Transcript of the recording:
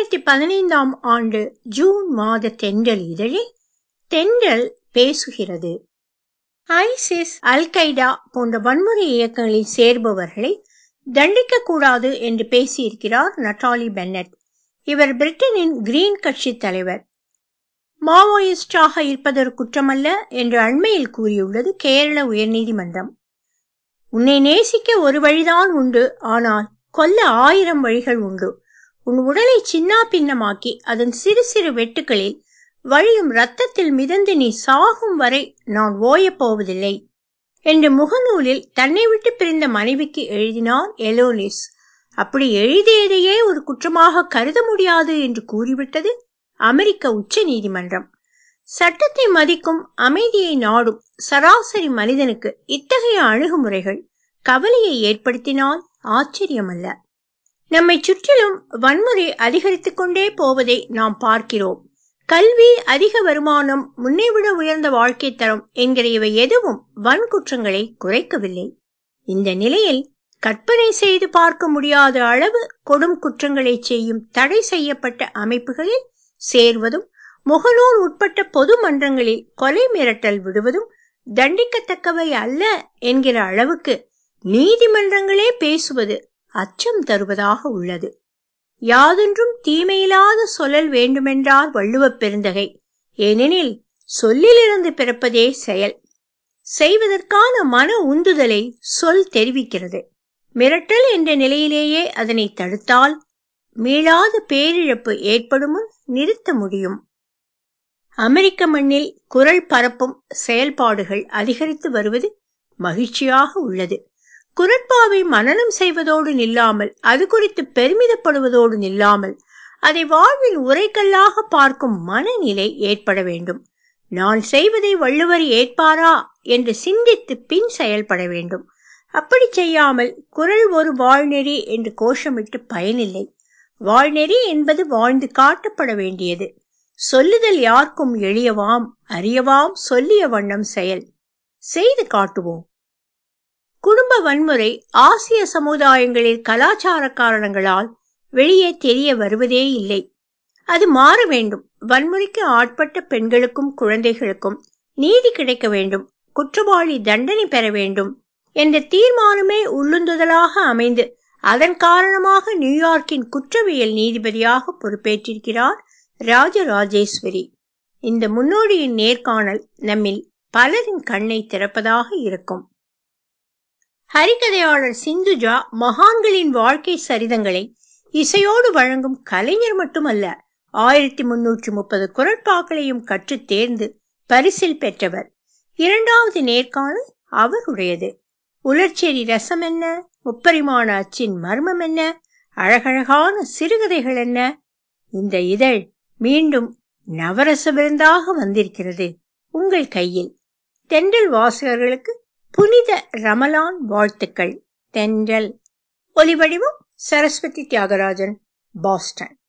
இரண்டாயிரத்தி பதினைந்தாம் ஆண்டு ஜூன் மாத தென்றல் இதழில் தென்றல் பேசுகிறது ஐசிஸ் அல் கைடா போன்ற வன்முறை இயக்கங்களில் சேர்பவர்களை தண்டிக்கக்கூடாது என்று பேசியிருக்கிறார் நட்டாலி பென்னட் இவர் பிரிட்டனின் கிரீன் கட்சி தலைவர் மாவோயிஸ்டாக இருப்பதொரு குற்றமல்ல என்று அண்மையில் கூறியுள்ளது கேரள உயர்நீதிமன்றம் உன்னை நேசிக்க ஒரு வழிதான் உண்டு ஆனால் கொல்ல ஆயிரம் வழிகள் உண்டு உன் உடலை சின்னா பின்னமாக்கி அதன் சிறு சிறு வெட்டுகளில் வழியும் ரத்தத்தில் மிதந்து நீ சாகும் வரை நான் ஓயப் போவதில்லை என்று முகநூலில் தன்னை விட்டு பிரிந்த மனைவிக்கு எழுதினார் எலோனிஸ் அப்படி எழுதியதையே ஒரு குற்றமாக கருத முடியாது என்று கூறிவிட்டது அமெரிக்க உச்ச நீதிமன்றம் சட்டத்தை மதிக்கும் அமைதியை நாடும் சராசரி மனிதனுக்கு இத்தகைய அணுகுமுறைகள் கவலையை ஏற்படுத்தினால் ஆச்சரியமல்ல நம்மை சுற்றிலும் வன்முறை அதிகரித்துக் கொண்டே போவதை நாம் பார்க்கிறோம் கல்வி அதிக வருமானம் முன்னைவிட உயர்ந்த வாழ்க்கை தரம் என்கிற இவை எதுவும் வன்குற்றங்களை குறைக்கவில்லை இந்த நிலையில் கற்பனை செய்து பார்க்க முடியாத அளவு கொடும் குற்றங்களை செய்யும் தடை செய்யப்பட்ட அமைப்புகளில் சேர்வதும் முகநூல் உட்பட்ட பொது மன்றங்களில் கொலை மிரட்டல் விடுவதும் தண்டிக்கத்தக்கவை அல்ல என்கிற அளவுக்கு நீதிமன்றங்களே பேசுவது அச்சம் தருவதாக உள்ளது யாதொன்றும் தீமையில்லாத சொல்லல் வேண்டுமென்றார் வள்ளுவப் பெருந்தகை ஏனெனில் சொல்லிலிருந்து பிறப்பதே செயல் செய்வதற்கான மன உந்துதலை சொல் தெரிவிக்கிறது மிரட்டல் என்ற நிலையிலேயே அதனை தடுத்தால் மீளாத பேரிழப்பு ஏற்படும் முன் நிறுத்த முடியும் அமெரிக்க மண்ணில் குரல் பரப்பும் செயல்பாடுகள் அதிகரித்து வருவது மகிழ்ச்சியாக உள்ளது குரட்பாவை மனனம் செய்வதோடு நில்லாமல் அது குறித்து பெருமிதப்படுவதோடு நில்லாமல் அதை வாழ்வில் உரைக்கல்லாக பார்க்கும் மனநிலை ஏற்பட வேண்டும் நான் செய்வதை வள்ளுவர் ஏற்பாரா என்று சிந்தித்து பின் செயல்பட வேண்டும் அப்படி செய்யாமல் குரல் ஒரு வாழ்நெறி என்று கோஷமிட்டு பயனில்லை வாழ்நெறி என்பது வாழ்ந்து காட்டப்பட வேண்டியது சொல்லுதல் யாருக்கும் எளியவாம் அறியவாம் சொல்லிய வண்ணம் செயல் செய்து காட்டுவோம் குடும்ப வன்முறை ஆசிய சமுதாயங்களில் கலாச்சார காரணங்களால் வெளியே தெரிய வருவதே இல்லை அது மாற வேண்டும் வன்முறைக்கு ஆட்பட்ட பெண்களுக்கும் குழந்தைகளுக்கும் நீதி கிடைக்க வேண்டும் குற்றவாளி தண்டனை பெற வேண்டும் என்ற தீர்மானமே உள்ளுந்துதலாக அமைந்து அதன் காரணமாக நியூயார்க்கின் குற்றவியல் நீதிபதியாக பொறுப்பேற்றிருக்கிறார் ராஜராஜேஸ்வரி இந்த முன்னோடியின் நேர்காணல் நம்மில் பலரின் கண்ணை திறப்பதாக இருக்கும் ஹரிகதையாளர் சிந்துஜா மகான்களின் வாழ்க்கை சரிதங்களை இசையோடு வழங்கும் கலைஞர் மட்டுமல்ல ஆயிரத்தி முன்னூற்றி முப்பது குரட்பாக்களையும் கற்று தேர்ந்து பரிசில் பெற்றவர் இரண்டாவது நேர்காணல் அவருடையது உலர்ச்செரி ரசம் என்ன முப்பரிமாண அச்சின் மர்மம் என்ன அழகழகான சிறுகதைகள் என்ன இந்த இதழ் மீண்டும் நவரச விருந்தாக வந்திருக்கிறது உங்கள் கையில் தென்றல் வாசகர்களுக்கு புனித ரமலான் வாழ்த்துக்கள் தென்றல் ஒலிவடிவம் சரஸ்வதி தியாகராஜன் பாஸ்டன்